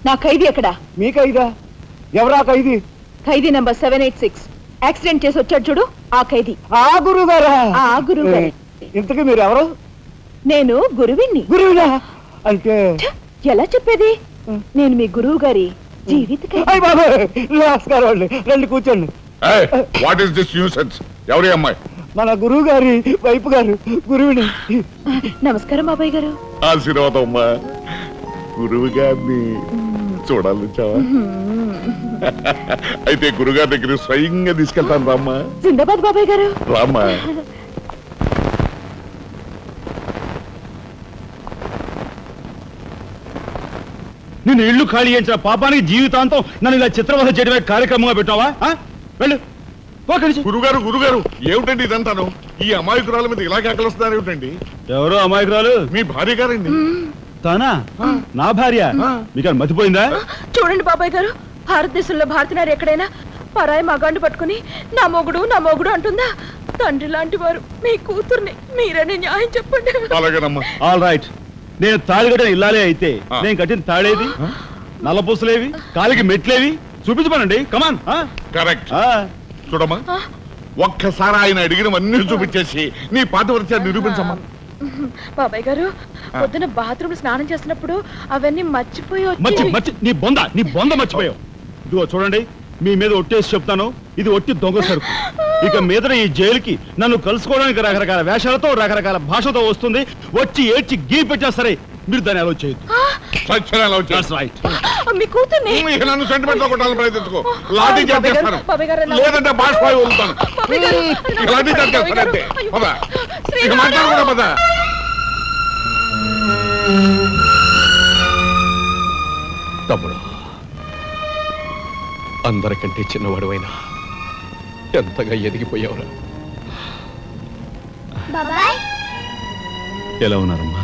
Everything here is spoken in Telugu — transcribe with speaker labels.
Speaker 1: నా ఖైదీ ఎక్కడా
Speaker 2: మీ ఖైదా ఎవరా ఖైదీ
Speaker 1: ఖైదీ number seven eight six accident చేసి వచ్చాడు చూడు ఆ ఖైదీ
Speaker 2: ఆ గురువు గారా
Speaker 1: ఆ గురువు గారే.
Speaker 2: ఇంతకీ మీరు ఎవరు
Speaker 1: నేను గురువిని
Speaker 2: గురువునా అంటే
Speaker 1: ఎలా చెప్పేది నేను మీ గురువు గారి జీవిత ఖైదీ.
Speaker 2: అయ్య బాబు నమస్కారం అండి రండి కూర్చోండి
Speaker 3: వాట్ ఈస్ దిస్ న్యూసెన్స్ ఎవరి అమ్మాయి
Speaker 2: మన గురువు గారి వైపు గారు గురువుని
Speaker 1: నమస్కారం బాబాయ్ గారు
Speaker 3: ఆశీర్వాదం అమ్మా గురువు గారిని చూడాలి చావా అయితే గురుగారి దగ్గర స్వయంగా తీసుకెళ్తాను రామ్మా
Speaker 1: జిందాబాద్ బాబాయ్ గారు
Speaker 3: రామ్మా
Speaker 4: నిన్ను ఇల్లు ఖాళీ చేయించిన పాపానికి జీవితాంతం నన్ను ఇలా చిత్రవధ చేయడమే కార్యక్రమంగా పెట్టావా ఆ? వెళ్ళు పో కలిసి
Speaker 3: గురుగారు గురుగారు ఏమిటండి ఇదంతాను ఈ అమాయకురాల మీద ఇలాగే అక్కలొస్తున్నారు ఏమిటండి
Speaker 4: ఎవరు అమాయకురాలు
Speaker 3: మీ భార్య గారండి
Speaker 4: తానా నా భార్య మీకు మతిపోయిందా
Speaker 1: చూడండి బాబాయ్ గారు భారతదేశంలో భారతీయులు ఎక్కడైనా పరాయి మగాండు పట్టుకుని నా మొగుడు నా మొగుడు అంటుందా తండ్రి లాంటి వారు మీ కూతుర్ని మీరనే న్యాయం చెప్పండి
Speaker 3: అలాగేనమ్మా
Speaker 4: ఆల్ రైట్ నేను తాళి కట్టిన ఇల్లాలే అయితే
Speaker 3: ఆ.
Speaker 4: నేను కట్టిన తాళేది నల్లపూసలేవి కాలికి మెట్లేవి చూపించమనండి కమాన్
Speaker 3: కరెక్ట్ చూడమ్మా ఒక్కసారి ఆయన అడిగినవన్నీ చూపించేసి నీ పాత వరచ నిరూపించమ్మా
Speaker 1: బాబాయ్ గారు పొద్దున బాత్రూమ్ స్నానం చేసినప్పుడు అవన్నీ మర్చిపోయి
Speaker 4: మర్చి
Speaker 1: వచ్చి
Speaker 4: మర్చి నీ బొంద నీ బొంద మర్చిపోయావు ఇదిగో చూడండి మీ మీద ఒట్టేసి చెప్తాను ఇది ఒట్టి దొంగ సరుకు ఇక మీద ఈ జైలుకి నన్ను కలుసుకోవడానికి రకరకాల వేషాలతో రకరకాల భాషతో వస్తుంది వచ్చి ఏడ్చి గీ పెట్టా సరే మీరు దాన్ని అలో చేయొద్దు
Speaker 3: సత్యనారాయణ వచ్చాడు.
Speaker 4: That's right.
Speaker 1: మీ కూతుర్ని
Speaker 3: నువ్వు ఇక నన్ను సెంటిమెంట్ లో కొట్టాలని ప్రయత్నించుకో లాఠీ
Speaker 1: బాబాయ్ గారు,
Speaker 3: చేస్తాను
Speaker 1: బాబాయ్ గారు, నా-
Speaker 3: లేదంటే బాష్పాయి వదులుతాను
Speaker 1: బాబాయ్ గారు,
Speaker 3: ఇక లాఠీ
Speaker 1: బాబాయ్ గారు,
Speaker 3: చేస్తాను అంతే
Speaker 1: అయ్యో.
Speaker 3: పద ఇక
Speaker 1: శ్రీరామ!
Speaker 3: మాట్లాడకుండా పద
Speaker 5: తమ్ముడు అందరికంటే చిన్నవాడువైనా ఎంతగా ఎదిగిపోయావురా
Speaker 6: బాబాయ్
Speaker 4: ఎలా ఉన్నారమ్మా